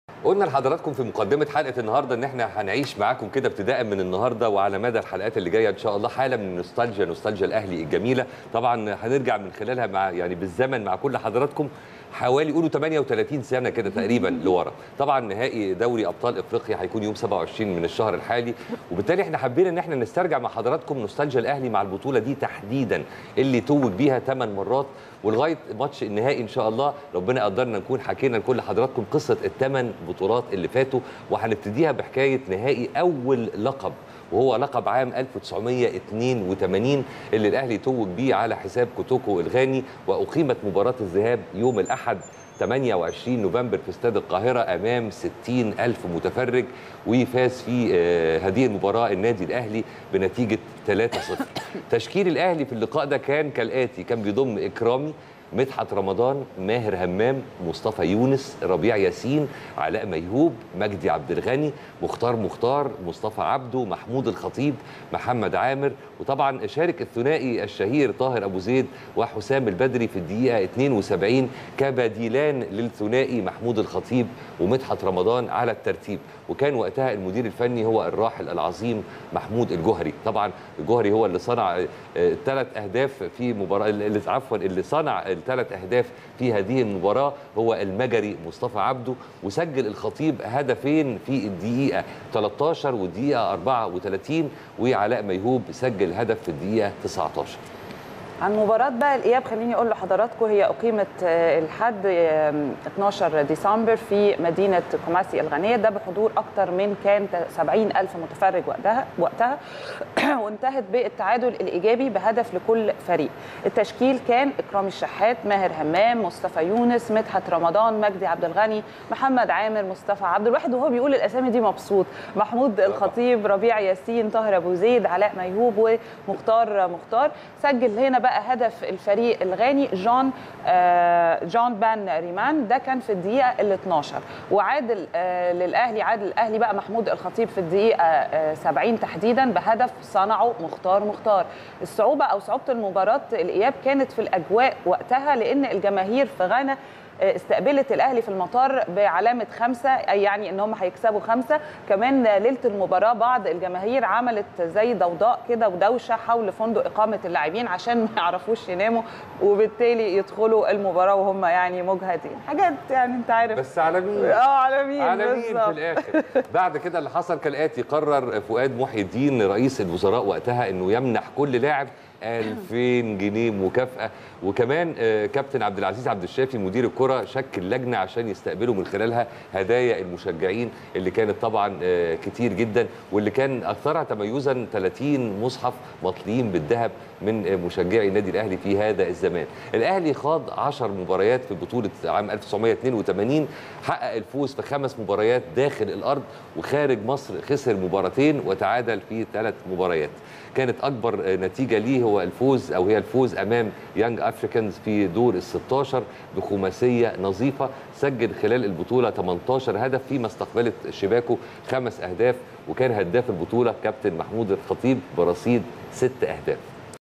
قلنا لحضراتكم في مقدمه حلقه النهارده ان احنا هنعيش معاكم كده ابتداء من النهارده وعلى مدى الحلقات اللي جايه ان شاء الله حاله من النوستالجيا نوستالجيا الاهلي الجميله طبعا هنرجع من خلالها مع يعني بالزمن مع كل حضراتكم حوالي قولوا 38 سنه كده تقريبا لورا طبعا نهائي دوري ابطال افريقيا هيكون يوم 27 من الشهر الحالي وبالتالي احنا حابين ان احنا نسترجع مع حضراتكم نوستالجيا الاهلي مع البطوله دي تحديدا اللي توج بيها 8 مرات ولغايه ماتش النهائي ان شاء الله ربنا قدرنا نكون حكينا لكل حضراتكم قصه الثمان بطولات اللي فاتوا وهنبتديها بحكايه نهائي اول لقب وهو لقب عام 1982 اللي الاهلي توج بيه على حساب كوتوكو الغاني واقيمت مباراه الذهاب يوم الاحد 28 نوفمبر في استاد القاهرة أمام 60 ألف متفرج وفاز في هذه المباراة النادي الأهلي بنتيجة 3-0 تشكيل الأهلي في اللقاء ده كان كالآتي كان بيضم إكرامي مدحت رمضان ماهر همام مصطفى يونس ربيع ياسين علاء ميهوب مجدي عبد الغني مختار مختار مصطفى عبده محمود الخطيب محمد عامر وطبعا شارك الثنائي الشهير طاهر ابو زيد وحسام البدري في الدقيقه 72 كبديلان للثنائي محمود الخطيب ومدحت رمضان على الترتيب وكان وقتها المدير الفني هو الراحل العظيم محمود الجوهري طبعا الجوهري هو اللي صنع ثلاث اهداف في مباراه اللي عفوا اللي صنع الثلاث اهداف في هذه المباراه هو المجري مصطفى عبده وسجل الخطيب هدفين في الدقيقه 13 والدقيقه 34 وعلاء ميهوب سجل هدف في الدقيقه 19 عن مباراة بقى الإياب خليني أقول لحضراتكم هي أقيمت الحد 12 ديسمبر في مدينة كوماسي الغنية ده بحضور أكثر من كان 70 ألف متفرج وقتها وقتها وانتهت بالتعادل الإيجابي بهدف لكل فريق التشكيل كان إكرام الشحات ماهر همام مصطفى يونس مدحت رمضان مجدي عبد الغني محمد عامر مصطفى عبد الواحد وهو بيقول الأسامي دي مبسوط محمود الخطيب ربيع ياسين طاهر أبو زيد علاء ميهوب ومختار مختار سجل هنا بقى بقى هدف الفريق الغاني جون آه جون بان ريمان ده كان في الدقيقه ال 12 وعادل آه للاهلي عادل الاهلي بقى محمود الخطيب في الدقيقه آه 70 تحديدا بهدف صنعه مختار مختار الصعوبه او صعوبه المباراه الاياب كانت في الاجواء وقتها لان الجماهير في غانا استقبلت الاهلي في المطار بعلامه خمسه اي يعني ان هم هيكسبوا خمسه كمان ليله المباراه بعض الجماهير عملت زي ضوضاء كده ودوشه حول فندق اقامه اللاعبين عشان ما يعرفوش يناموا وبالتالي يدخلوا المباراه وهم يعني مجهدين حاجات يعني انت عارف بس على مين اه على مين على مين في الاخر بعد كده اللي حصل كالاتي قرر فؤاد محي الدين رئيس الوزراء وقتها انه يمنح كل لاعب 2000 جنيه مكافاه وكمان كابتن عبد العزيز عبد الشافي مدير الكره شكل لجنه عشان يستقبلوا من خلالها هدايا المشجعين اللي كانت طبعا كتير جدا واللي كان اكثرها تميزا 30 مصحف مطليين بالذهب من مشجعي النادي الاهلي في هذا الزمان. الاهلي خاض 10 مباريات في بطوله عام 1982 حقق الفوز في خمس مباريات داخل الارض وخارج مصر خسر مباراتين وتعادل في ثلاث مباريات. كانت اكبر نتيجه ليه هو الفوز او هي الفوز امام يانج افريكانز في دور ال 16 بخماسيه نظيفه سجل خلال البطوله 18 هدف فيما استقبلت شباكه خمس اهداف وكان هداف البطوله كابتن محمود الخطيب برصيد ست اهداف